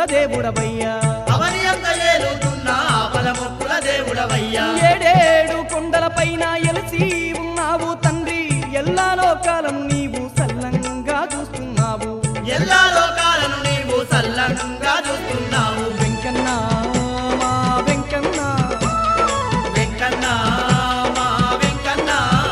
దేవుడవయ్యా అవని అంత ఏలుతున్న ఆపద మొక్కుల దేవుడవయ్యా ఏడేడు కొండలపైన ఎలిసి ఉన్నావు తండ్రి ఎల్లా లోకాలం నీవు సల్లంగా చూస్తున్నావు ఎల్లా లోకాలను నీవు సల్లంగా చూస్తున్నావు వెంకన్న మా వెంకన్న వెంకన్న మా వెంకన్న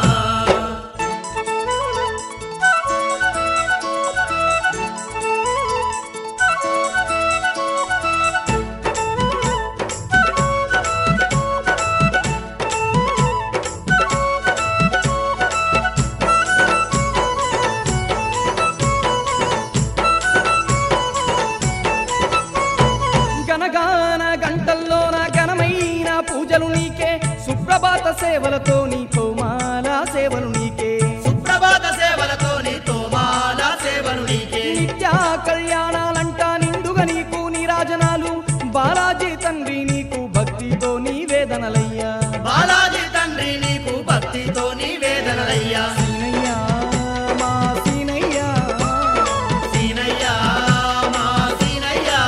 గనగాన గంటల్లోన ఘనమైన పూజలు నీకే సుప్రభాత సేవలతో నీతో మాలా సేవలు నీకే సుప్రభాత సేవలతో నీతో మాల సేవలు నీకే నిత్య కళ్యాణాలంట నిండుగా నీకు నీరాజనాలు బాలాజీ తండ్రి నీకు భక్తితో నీవేదనలయ్యా బాలాజీ తండ్రి నీకు భక్తితో నీ వేదనలయ్యా సీనయ్యా మా సీనయ్యా సీనయ్యా మా సీనయ్యా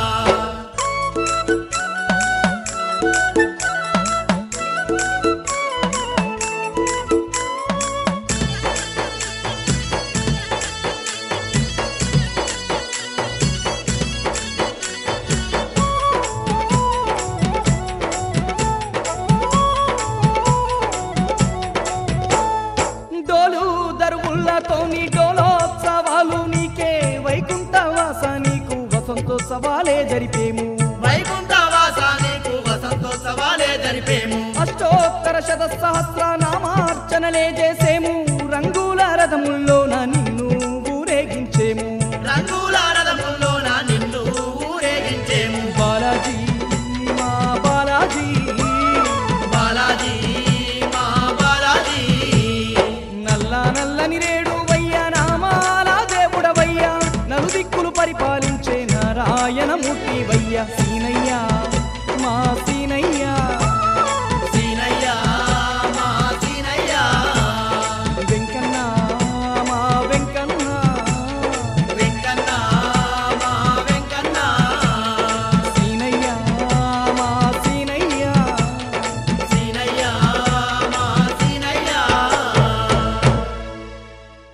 డోలు దరువులతో నీ డోలోత్సవాలు నీకే వైకుంఠవాస నీకు వసంతోత్సవాలే జరిపేము వైకుంఠవాస నీకు వసంతోత్సవాలే జరిపేము అష్టోత్తర శత సహస్ర నామార్చనలే చేసేము రంగుల రథముల్లోన నిన్ను ఊరేగించేము రంగుల రథముల్లోన నిన్ను ఊరేగించేము బాలాజీ మా బాలాజీ బాలాజీ మా బాలాజీ నల్ల నల్లని రేడు వయ్య నామాల దేవుడవయ్యా నలుదిక్కులు పరిపాలించే నారాయణమూర్తి వయ్య సీనయ్య మా